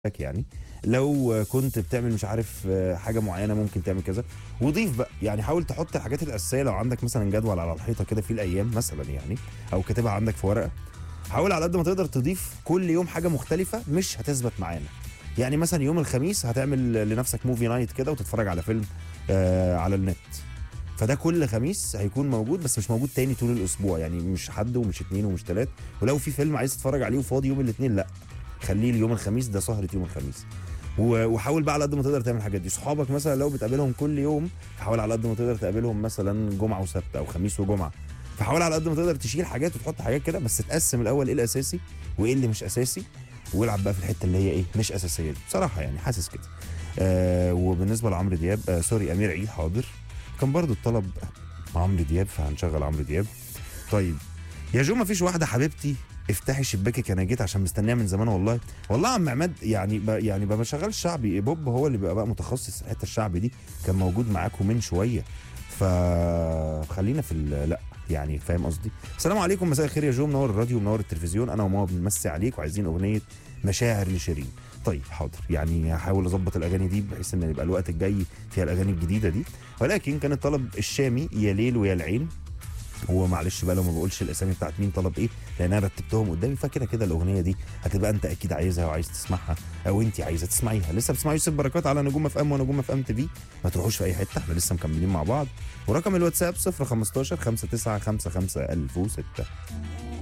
لك يعني لو كنت بتعمل مش عارف حاجه معينه ممكن تعمل كذا وضيف بقى يعني حاول تحط الحاجات الاساسيه لو عندك مثلا جدول على الحيطه كده فيه الايام مثلا يعني او كاتبها عندك في ورقه حاول على قد ما تقدر تضيف كل يوم حاجه مختلفه مش هتثبت معانا يعني مثلا يوم الخميس هتعمل لنفسك موفي نايت كده وتتفرج على فيلم آه على النت فده كل خميس هيكون موجود بس مش موجود تاني طول الاسبوع يعني مش حد ومش اتنين ومش تلات ولو في فيلم عايز تتفرج عليه وفاضي يوم الاثنين لا خليه اليوم الخميس ده سهره يوم الخميس و- وحاول بقى على قد ما تقدر تعمل الحاجات دي صحابك مثلا لو بتقابلهم كل يوم فحاول على قد ما تقدر تقابلهم مثلا جمعه وسبت او خميس وجمعه فحاول على قد ما تقدر تشيل حاجات وتحط حاجات كده بس تقسم الاول ايه الاساسي وايه اللي مش اساسي والعب بقى في الحته اللي هي ايه مش اساسيه دي بصراحه يعني حاسس كده آه وبالنسبه لعمرو دياب آه سوري امير عيد حاضر كان برضو الطلب عمرو دياب فهنشغل عمرو دياب طيب يا جو ما فيش واحده حبيبتي افتحي شباكك انا جيت عشان مستنيها من زمان والله والله يا عم عماد يعني ب يعني ما بشغلش شعبي بوب هو اللي بقى, بقى متخصص في الحته الشعبي دي كان موجود معاكم من شويه فخلينا في ال- لا يعني فاهم قصدي السلام عليكم مساء الخير يا جو منور الراديو منور التلفزيون انا وماما بنمسي عليك وعايزين اغنيه مشاعر لشيرين طيب حاضر يعني هحاول اظبط الاغاني دي بحيث ان يبقى الوقت الجاي فيها الاغاني الجديده دي ولكن كان الطلب الشامي يا ليل ويا العين هو معلش بقى لو ما بقولش الاسامي بتاعت مين طلب ايه لان انا رتبتهم قدامي فكده كده الاغنيه دي هتبقى انت اكيد عايزها وعايز تسمعها او انت عايزه تسمعيها لسه بتسمعوا يوسف بركات على نجوم اف ام ونجوم اف ام تي في ما تروحوش في اي حته احنا لسه مكملين مع بعض ورقم الواتساب 015 59 55 1006